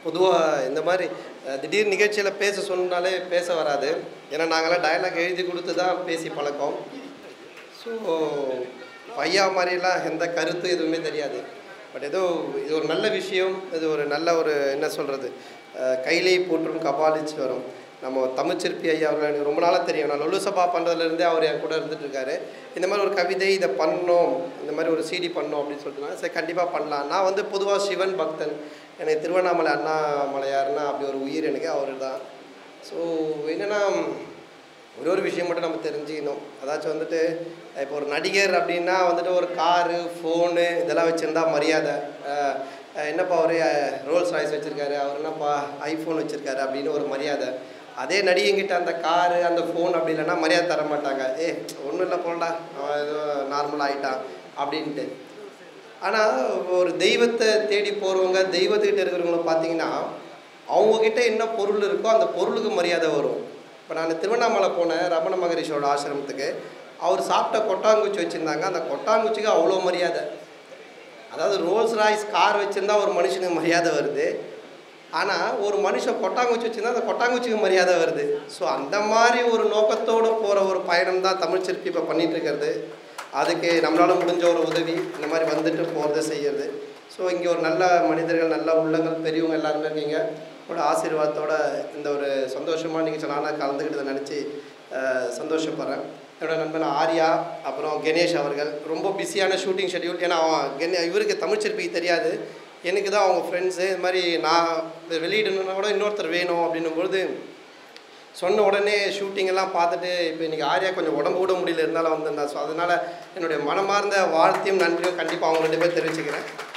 பொதுவாக இந்த மாதிரி அஹ், திடீர் நிகழ்ச்சியில் பேச சொன்னாலே பேச வராது ஏன்னா நாங்களாம் டயலாக் எழுதி கொடுத்து தான் பேசி பழக்கம் ஸோ பையா மாதிரிலாம் எந்த கருத்து எதுவுமே தெரியாது பட் ஏதோ இது ஒரு நல்ல விஷயம் இது ஒரு நல்ல ஒரு என்ன சொல்கிறது கையிலே போற்றும் கபாலிச்சு வரும் நம்ம தமிழ்ச்சிற்பி ஐயா அவர்கள் எனக்கு ரொம்ப நாளாக தெரியும் நான் லொல்லு சபா பண்ணுறதுலேருந்தே அவர் என் கூட இருந்துட்டு இருக்காரு இந்த மாதிரி ஒரு கவிதை இதை பண்ணோம் இந்த மாதிரி ஒரு சிடி பண்ணோம் அப்படின்னு சொல்லிட்டு சரி கண்டிப்பாக பண்ணலாம் நான் வந்து பொதுவாக சிவன் பக்தன் எனக்கு திருவண்ணாமலை அண்ணாமலையார்னா அப்படி ஒரு உயிர் எனக்கு அவர் தான் ஸோ என்னென்னா ஒரு ஒரு விஷயம் மட்டும் நம்ம தெரிஞ்சுக்கணும் அதாச்சும் வந்துட்டு இப்போ ஒரு நடிகர் அப்படின்னா வந்துட்டு ஒரு காரு ஃபோனு இதெல்லாம் வச்சுருந்தா மரியாதை அஹ் அஹ் என்னப்பா அவர் ரோல்ஸ் ராய்ஸ் வச்சுருக்காரு அவர் என்னப்பா ஐஃபோன் வச்சுருக்காரு அப்படின்னு ஒரு மரியாதை அதே நடிகைங்கிட்ட அந்த காரு அந்த ஃபோன் அப்படி இல்லைன்னா மரியாதை தர மாட்டாங்க ஏ ஒன்றும் இல்லை போலடா அவன் ஏதோ நார்மலாக ஆயிட்டான் அப்படின்ட்டு ஆனால் ஒரு தெய்வத்தை தேடி போகிறவங்க தெய்வத்துக்கிட்ட இருக்கிறவங்கள பார்த்தீங்கன்னா அவங்கக்கிட்ட என்ன பொருள் இருக்கோ அந்த பொருளுக்கு மரியாதை வரும் இப்போ நான் திருவண்ணாமலை போனேன் ரமண மகரிஷியோட ஆசிரமத்துக்கு அவர் சாப்பிட்ட கொட்டாங்குச்சி வச்சுருந்தாங்க அந்த கொட்டாங்குச்சிக்கு அவ்வளோ மரியாதை அதாவது ரோல்ஸ் ராய்ஸ் கார் வச்சுருந்தா ஒரு மனுஷனுக்கு மரியாதை வருது ஆனால் ஒரு மனுஷன் கொட்டாங்குச்சி வச்சுருந்தா அந்த கொட்டாங்குச்சிக்கு மரியாதை வருது ஸோ அந்த மாதிரி ஒரு நோக்கத்தோடு போகிற ஒரு பயணம் தான் தமிழ் சிற்பி இப்போ பண்ணிட்டு இருக்கிறது அதுக்கு நம்மளால் முடிஞ்ச ஒரு உதவி இந்த மாதிரி வந்துட்டு போகிறது செய்யறது ஸோ இங்கே ஒரு நல்ல மனிதர்கள் நல்ல உள்ளங்கள் பெரியவங்க எல்லாருமே இருக்கீங்க உங்களோட ஆசீர்வாதத்தோட இந்த ஒரு சந்தோஷமாக நீங்கள் நானாக கலந்துக்கிட்டதை நினச்சி சந்தோஷப்படுறேன் என்னோட நண்பன் ஆர்யா அப்புறம் கணேஷ் அவர்கள் ரொம்ப பிஸியான ஷூட்டிங் ஷெட்யூல் ஏன்னா அவன் கணே இவருக்கு தமிழ் சிற்பிக்கு தெரியாது எனக்கு தான் அவங்க ஃப்ரெண்ட்ஸு இது மாதிரி நான் வெளியிடணுன்னா கூட இன்னொருத்தர் வேணும் அப்படின்னும் பொழுது சொன்ன உடனே ஷூட்டிங் எல்லாம் பார்த்துட்டு இப்போ இன்றைக்கி ஆர்யா கொஞ்சம் உடம்பு கூட முடியல இருந்தாலும் வந்திருந்தா ஸோ அதனால் என்னுடைய மனமார்ந்த வாழ்த்தையும் நன்றியும் கண்டிப்பாக அவங்க ரெண்டு பேர் தெரிவிச்சுக்கிறேன்